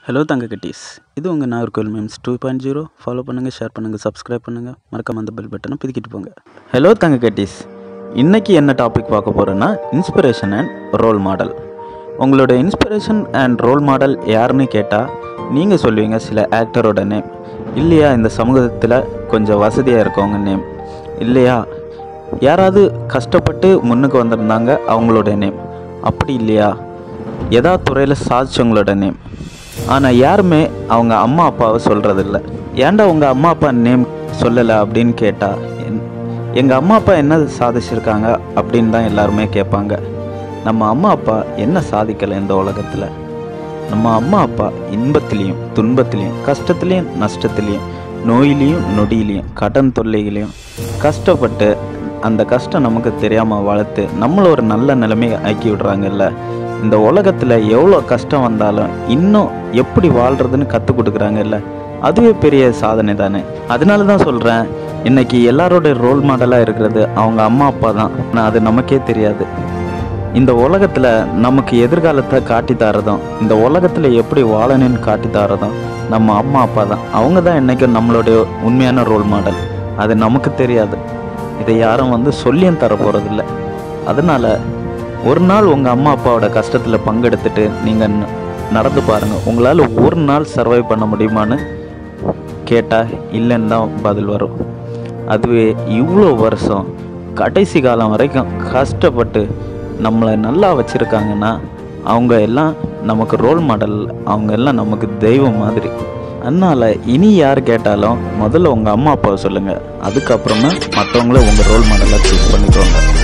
hello தங்க cuties இது உங்கள் Nagercoil memes two point zero follow பண்ணுங்கள் ஷேர் பண்ணுங்கள் சப்ஸ்கிரைப் பண்ணுங்கள் மறக்காம அந்த பெல் பட்டனை பிதிக்கிட்டு போங்க ஹலோ தங்க கட்டீஸ் இன்றைக்கி என்ன டாபிக் பார்க்க போகிறோன்னா இன்ஸ்பிரேஷன் அண்ட் ரோல் மாடல் உங்களோட இன்ஸ்பிரேஷன் அண்ட் ரோல் மாடல் யாருன்னு கேட்டால் நீங்கள் சொல்லுவீங்க சில ஆக்டரோட நேம் இல்லையா இந்த சமூகத்தில் கொஞ்சம் வசதியாக இருக்கவங்க நேம் இல்லையா யாராவது கஷ்டப்பட்டு முன்னுக்கு வந்திருந்தாங்க அவங்களோட நேம் அப்படி இல்லையா எதா துறையில் சாதிச்சவங்களோட நேம் ஆனால் யாருமே அவங்க அம்மா அப்பாவை சொல்கிறதில்ல ஏன்டா உங்கள் அம்மா அப்பா நேம் சொல்லலை அப்படின்னு கேட்டால் எங்கள் அம்மா அப்பா என்ன சாதிச்சிருக்காங்க அப்படின்னு தான் எல்லாருமே கேட்பாங்க நம்ம அம்மா அப்பா என்ன சாதிக்கலை இந்த உலகத்தில் நம்ம அம்மா அப்பா இன்பத்திலையும் துன்பத்திலையும் கஷ்டத்துலேயும் நஷ்டத்துலேயும் நோயிலையும் நொடியிலையும் கடன் தொல்லைகளையும் கஷ்டப்பட்டு அந்த கஷ்டம் நமக்கு தெரியாமல் வளர்த்து நம்மளை ஒரு நல்ல நிலைமையை ஆக்கி விடுறாங்கல்ல இந்த உலகத்தில் எவ்வளோ கஷ்டம் வந்தாலும் இன்னும் எப்படி வாழ்கிறதுன்னு கற்றுக் கொடுக்குறாங்கல்ல அதுவே பெரிய சாதனை தானே அதனால தான் சொல்கிறேன் இன்னைக்கு எல்லாரோட ரோல் மாடலாக இருக்கிறது அவங்க அம்மா அப்பா தான் ஆனால் அது நமக்கே தெரியாது இந்த உலகத்தில் நமக்கு எதிர்காலத்தை காட்டி தரதும் இந்த உலகத்தில் எப்படி வாழணும்னு காட்டி தரதும் நம்ம அம்மா அப்பா தான் அவங்க தான் என்றைக்கும் நம்மளுடைய உண்மையான ரோல் மாடல் அது நமக்கு தெரியாது இதை யாரும் வந்து சொல்லியும் தர போகிறதில்ல அதனால் ஒரு நாள் உங்கள் அம்மா அப்பாவோட கஷ்டத்தில் பங்கெடுத்துட்டு நீங்கள் நடந்து பாருங்கள் உங்களால் ஒரு நாள் சர்வை பண்ண முடியுமான்னு கேட்டால் இல்லைன்னு தான் பதில் வரும் அதுவே இவ்வளோ வருஷம் கடைசி காலம் வரைக்கும் கஷ்டப்பட்டு நம்மளை நல்லா வச்சுருக்காங்கன்னா அவங்க எல்லாம் நமக்கு ரோல் மாடல் அவங்க எல்லாம் நமக்கு தெய்வம் மாதிரி அதனால் இனி யார் கேட்டாலும் முதல்ல உங்கள் அம்மா அப்பாவை சொல்லுங்கள் அதுக்கப்புறமா மற்றவங்கள உங்கள் ரோல் மாடலாக சூஸ் பண்ணிக்கோங்க